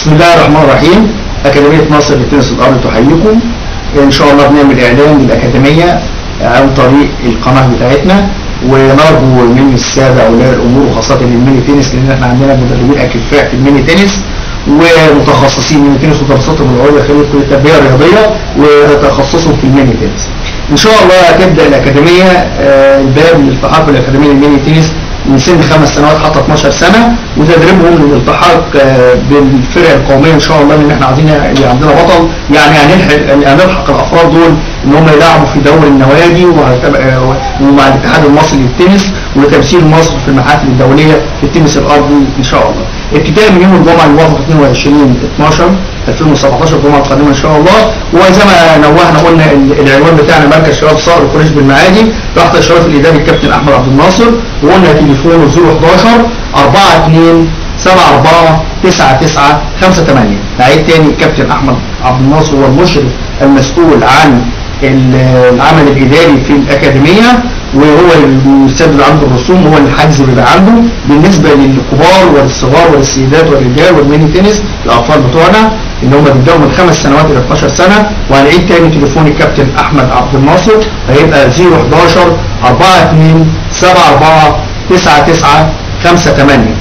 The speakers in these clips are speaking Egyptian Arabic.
بسم الله الرحمن الرحيم أكاديمية مصر للتنس الأرضي تحييكم إن شاء الله بنعمل إعلان للأكاديمية عن طريق القناة بتاعتنا ونرجو من السادة أولياء الأمور وخاصة الميني تنس لأن احنا عندنا مدربين أكفاء في الميني تنس ومتخصصين من التنس وتخصصاتهم العليا خلال كلية التربية الرياضية وتخصصهم في الميني تنس. إن شاء الله هتبدأ الأكاديمية آه، الباب للالتحاق بالأكاديمية الميني تنس من سن خمس سنوات حتى 12 سنة وتدريبهم للالتحاق آه، بالفرق القومية إن شاء الله لأن احنا عايزين يبقى عندنا بطل يعني هنلحق هنلحق الأفراد دول إن هم يلعبوا في دوري النوادي وهتبقى- آه، ومع الاتحاد المصري للتنس وتمثيل مصر في المحافل الدولية في التنس الأرضي إن شاء الله. ابتداء من يوم الجمعة الموافق 22 12 2017 الجمعة القادمة إن شاء الله وزي ما نوهنا قلنا ال- العنوان بتاعنا مركز شباب صقر قريش بالمعادي تحت إشراف الإداري الكابتن أحمد عبد الناصر وقلنا تليفونه 011 42 74 99 58 نعيد تاني الكابتن أحمد عبد الناصر هو المشرف المسؤول عن ال- العمل الإداري في الأكاديمية وهو المسدد عنده الرسوم هو الحجز اللي بيبقى عنده بالنسبة للكبار وللصغار وللسيدات والرجال والميني تنس الأطفال بتوعنا اللي هم بيبدأوا من خمس سنوات إلى 12 سنة وهنعيد تاني تليفون الكابتن أحمد عبد الناصر هيبقى 011 42 74 99 58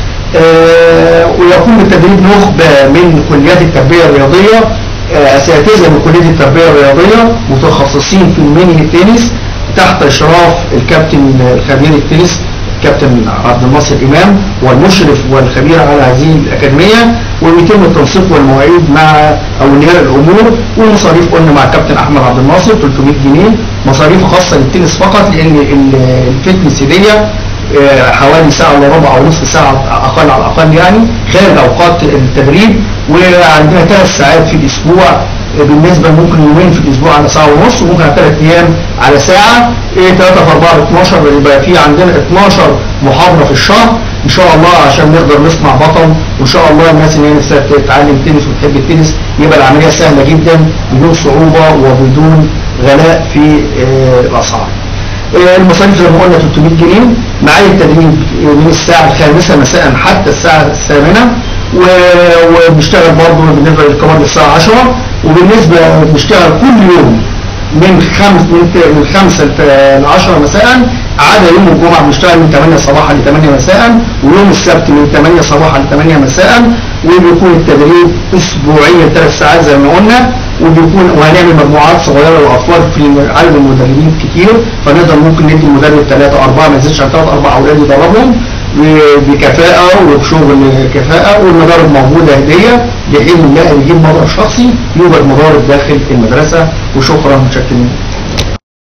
آه، ويقوم بالتدريب نخبة من كليات التربية الرياضية آه، أساتذة من كلية التربية الرياضية متخصصين في الميني التنس تحت إشراف الكابتن الخبير التنس كابتن عبد الناصر إمام والمشرف والخبير على هذه الأكاديمية ويتم التنسيق والمواعيد مع أولياء الأمور والمصاريف قلنا مع الكابتن أحمد عبد الناصر 300 جنيه مصاريف خاصة للتنس فقط لأن ال- الفتنس دي آه، حوالي ساعة الا ربع او نصف ساعة اقل على الاقل يعني خارج اوقات التدريب وعندنا ثلاث ساعات في الاسبوع آه، بالنسبة ممكن يومين في الاسبوع على ساعة ونص وممكن على ثلاث ايام على ساعة 3 في 4 ب 12 يبقى في عندنا 12 محاضرة في الشهر ان شاء الله عشان نقدر نصنع بطل وان شاء الله الناس اللي هي نفسها تتعلم تنس وتحب التنس يبقى العملية سهلة جدا بدون صعوبة وبدون غلاء في آه، الاسعار آه، المصاريف زي ما قلنا 300 جنيه معايا التدريب من الساعة الخامسة مساء حتى الساعة الثامنة و- وبنشتغل برضه بالنسبة للكبار للساعة 10 وبالنسبة بنشتغل كل يوم من خمس من من خمسة ل 10 مساء عدا يوم الجمعة بنشتغل من 8 صباحا ل 8 مساء ويوم السبت من 8 صباحا ل 8 مساء وبيكون التدريب اسبوعيا ثلاث ساعات زي ما قلنا وبيكون وهنعمل مجموعات صغيره للاطفال في عدد المدربين كتير فنقدر ممكن ندي المدرب ثلاثه اربعه ما يزيدش عن ثلاث اربع اولاد يدربهم ب- بكفاءه وبشغل كفاءه والمضارب موجوده هديه لحين الله يجيب مضرب شخصي يوجد مضارب داخل المدرسه وشكرا متشكرين